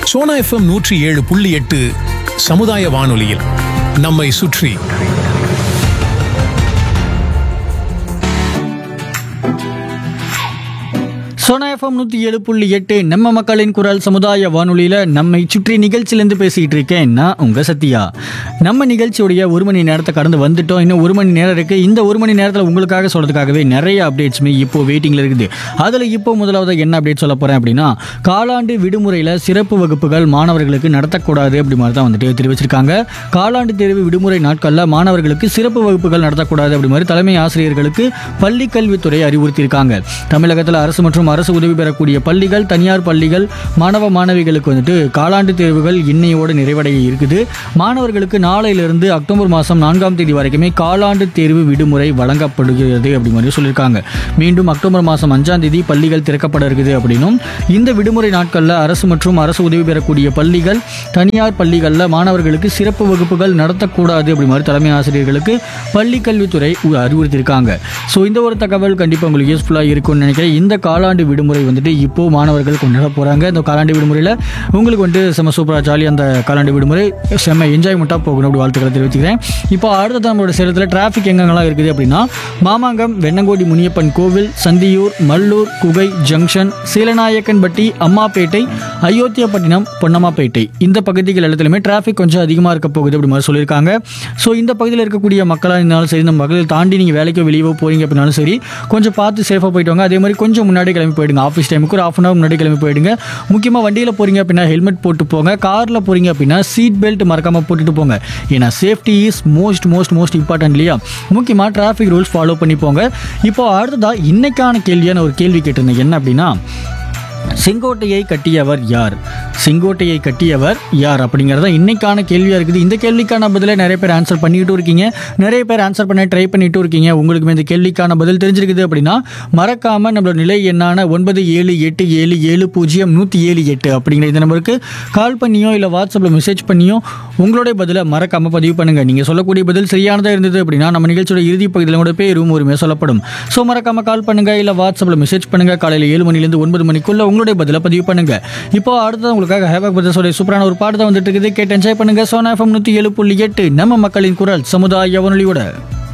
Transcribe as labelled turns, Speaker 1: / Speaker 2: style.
Speaker 1: Sona FM நூற்றி ஏழு புள்ளி எட்டு சமுதாய வானொலியில் நம்மை சுற்றி
Speaker 2: சோனா எஃப்எம் நூற்றி ஏழு புள்ளி எட்டு நம்ம மக்களின் குரல் சமுதாய வானொலியில் நம்மை சுற்றி நிகழ்ச்சியிலேருந்து பேசிக்கிட்டு இருக்கேன் நான் உங்கள் சத்யா நம்ம நிகழ்ச்சியுடைய ஒரு மணி நேரத்தை கடந்து வந்துட்டோம் இன்னும் ஒரு மணி நேரம் இருக்குது இந்த ஒரு மணி நேரத்தில் உங்களுக்காக சொல்கிறதுக்காகவே நிறைய அப்டேட்ஸுமே இப்போ வெயிட்டிங்கில் இருக்குது அதில் இப்போ முதலாவது என்ன அப்டேட் சொல்ல போகிறேன் அப்படின்னா காலாண்டு விடுமுறையில் சிறப்பு வகுப்புகள் மாணவர்களுக்கு நடத்தக்கூடாது அப்படி மாதிரி தான் வந்துட்டு தெரிவிச்சிருக்காங்க காலாண்டு தேர்வு விடுமுறை நாட்களில் மாணவர்களுக்கு சிறப்பு வகுப்புகள் நடத்தக்கூடாது அப்படி மாதிரி தலைமை ஆசிரியர்களுக்கு பள்ளி கல்வித்துறை அறிவுறுத்தியிருக்காங்க தமிழகத்தில் அரசு மற்றும் அரசு உதவி பெறக்கூடிய பள்ளிகள் தனியார் பள்ளிகள் மாணவ மாணவிகளுக்கு வந்துட்டு காலாண்டு தேர்வுகள் இன்னையோடு நிறைவடைய இருக்குது மாணவர்களுக்கு நாளையிலிருந்து அக்டோபர் மாதம் நான்காம் தேதி வரைக்குமே காலாண்டு தேர்வு விடுமுறை வழங்கப்படுகிறது அப்படி மாதிரி சொல்லியிருக்காங்க மீண்டும் அக்டோபர் மாதம் அஞ்சாம் தேதி பள்ளிகள் திறக்கப்பட இருக்குது அப்படின்னும் இந்த விடுமுறை நாட்களில் அரசு மற்றும் அரசு உதவி பெறக்கூடிய பள்ளிகள் தனியார் பள்ளிகளில் மாணவர்களுக்கு சிறப்பு வகுப்புகள் நடத்தக்கூடாது அப்படி மாதிரி தலைமை ஆசிரியர்களுக்கு பள்ளி கல்வித்துறை உ- அறிவுறுத்தியிருக்காங்க ஸோ இந்த ஒரு தகவல் கண்டிப்பாக உங்களுக்கு யூஸ்ஃபுல்லாக இருக்கும்னு நினைக்கிறேன் இந்த காலாண்டு விடுமுறை வந்துட்டு இப்போ மாணவர்கள் கொண்டாட போகிறாங்க இந்த காலாண்டு விடுமுறையில் உங்களுக்கு வந்துட்டு செம்ம சூப்பராக ஜாலியாக அந்த காலாண்டு விடுமுறை செம்ம என்ஜாய்மெண்ட்டாக போகணும் அப்படி வாழ்த்துக்களை தெரிவிச்சுக்கிறேன் இப்போ அடுத்த நம்மளோட சேலத்தில் டிராஃபிக் எங்கெங்கெல்லாம் இருக்குது அப்படின்னா மாமாங்கம் வெண்ணங்கோடி முனியப்பன் கோவில் சந்தியூர் மல்லூர் குகை ஜங்ஷன் சீலநாயக்கன்பட்டி அம்மாப்பேட்டை அயோத்தியாப்பட்டினம் பொன்னம்மாப்பேட்டை இந்த பகுதிகள் எல்லாத்துலையுமே டிராஃபிக் கொஞ்சம் அதிகமாக இருக்க போகுது அப்படி மாதிரி சொல்லியிருக்காங்க ஸோ இந்த பகுதியில் இருக்கக்கூடிய மக்களாக இருந்தாலும் சரி இந்த பகுதியில் தாண்டி நீங்கள் வேலைக்கோ வெளியவோ போறீங்க அப்படின்னாலும் சரி கொஞ்சம் பார்த்து சேஃபாக போயிட்டு வாங்க அதே மாதிரி கொஞ்சம் முன்னாடி கிளம்பி போயிடுங்க ஆஃபீஸ் டைமுக்கு ஒரு ஆஃப் அன் ஹவர் முன்னாடி கிளம்பி போயிடுங்க முக்கியமாக வண்டியில் போறீங்க அப்படின்னா ஹெல்மெட் போட்டு போங்க காரில் போறீங்க அப்படின்னா சீட் பெல்ட் மறக்காமல் போட்டுட்டு போங்க ஏன்னா safety is most most most important இல்லையா முக்கியமாக டிராஃபிக் ரூல்ஸ் ஃபாலோ பண்ணி போங்க இப்போ அடுத்ததா இன்னைக்கான கேள்வியான ஒரு கேள்வி கேட்டிருந்தேன் என்ன அப்படின்னா செங்கோட்டையை கட்டியவர் யார் செங்கோட்டையை கட்டியவர் யார் அப்படிங்கிறத இன்னைக்கான கேள்வியாக இருக்குது இந்த கேள்விக்கான பதிலை நிறைய பேர் ஆன்சர் பண்ணிட்டு இருக்கீங்க நிறைய பேர் ஆன்சர் பண்ண ட்ரை பண்ணிட்டு இருக்கீங்க உங்களுக்குமே இந்த கேள்விக்கான பதில் தெரிஞ்சிருக்குது அப்படின்னா மறக்காம நம்மளோட நிலை எண்ணான ஒன்பது ஏழு எட்டு ஏழு ஏழு பூஜ்ஜியம் நூற்றி ஏழு எட்டு அப்படிங்கிற இந்த நம்பருக்கு கால் பண்ணியோ இல்லை வாட்ஸ்அப்பில் மெசேஜ் பண்ணியோ உங்களுடைய பதிலை மறக்காம பதிவு பண்ணுங்க நீங்கள் சொல்லக்கூடிய பதில் சரியானதாக இருந்தது அப்படின்னா நம்ம நிகழ்ச்சியோட இறுதி பகுதியில் கூட பேரும் உரிமையாக சொல்லப்படும் ஸோ மறக்காம கால் பண்ணுங்க இல்லை வாட்ஸ்அப்பில் மெசேஜ் பண்ணுங்க காலையில் ஏழு மணிலேருந்து ஒன்பது மணிக்குள்ள உங்களுடைய பதிலை பதிவு பண்ணுங்க இப்போ அடுத்தது உங்களுக்காக ஹேபக் பிரதர்ஸோட சூப்பரான ஒரு பாட்டு தான் வந்துட்டு இருக்குது கேட்டு என்ஜாய் பண்ணுங்க சோனா எஃப்எம் நூற்றி ஏழு புள்ளி எட்டு நம்ம மக்களின் குரல் சமுதாய வானொலியோட